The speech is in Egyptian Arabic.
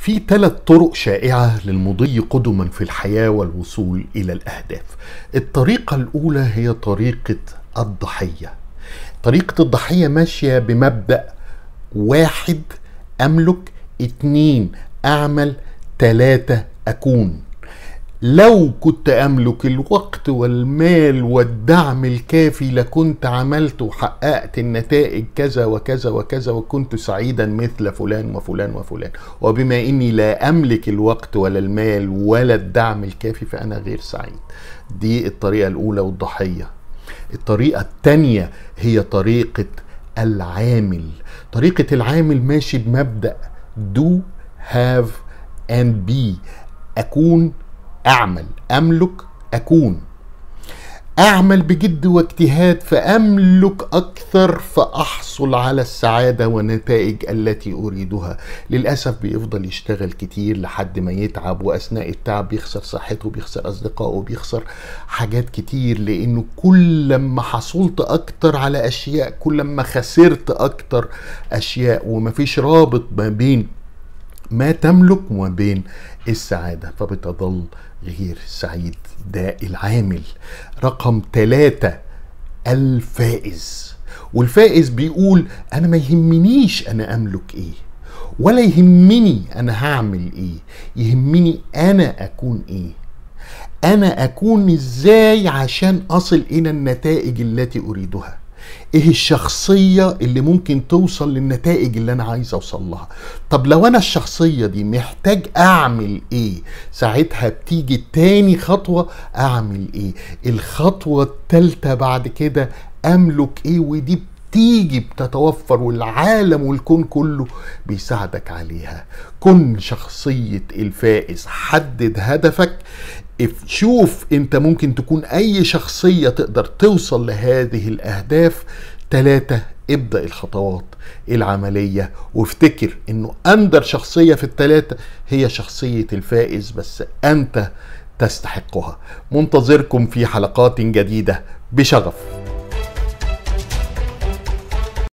في ثلاث طرق شائعة للمضي قدما في الحياة والوصول إلى الأهداف الطريقة الأولى هي طريقة الضحية طريقة الضحية ماشية بمبدأ واحد أملك اتنين أعمل تلاتة أكون لو كنت املك الوقت والمال والدعم الكافي لكنت عملت وحققت النتائج كذا وكذا وكذا وكنت سعيدا مثل فلان وفلان وفلان وبما اني لا املك الوقت ولا المال ولا الدعم الكافي فانا غير سعيد دي الطريقه الاولى والضحيه الطريقه الثانيه هي طريقه العامل طريقه العامل ماشي بمبدا do have and be اكون اعمل املك اكون اعمل بجد واجتهاد فاملك اكثر فاحصل على السعاده والنتائج التي اريدها للاسف بيفضل يشتغل كتير لحد ما يتعب واثناء التعب بيخسر صحته بيخسر اصدقائه بيخسر حاجات كتير لانه كل ما حصلت اكتر على اشياء كل ما خسرت اكتر اشياء ومفيش رابط ما بين ما تملك وما بين السعادة فبتظل غير سعيد ده العامل رقم ثلاثة الفائز والفائز بيقول أنا ما يهمنيش أنا أملك إيه ولا يهمني أنا هعمل إيه يهمني أنا أكون إيه أنا أكون إزاي عشان أصل إلى النتائج التي أريدها ايه الشخصية اللي ممكن توصل للنتائج اللي انا عايز اوصل لها طب لو انا الشخصية دي محتاج اعمل ايه ساعتها بتيجي تاني خطوة اعمل ايه الخطوة التالتة بعد كده املك ايه ودي بتيجي بتتوفر والعالم والكون كله بيساعدك عليها كن شخصية الفائز حدد هدفك شوف انت ممكن تكون اي شخصية تقدر توصل لهذه الاهداف ثلاثة ابدأ الخطوات العملية وافتكر انه اندر شخصية في الثلاثة هي شخصية الفائز بس انت تستحقها منتظركم في حلقات جديدة بشغف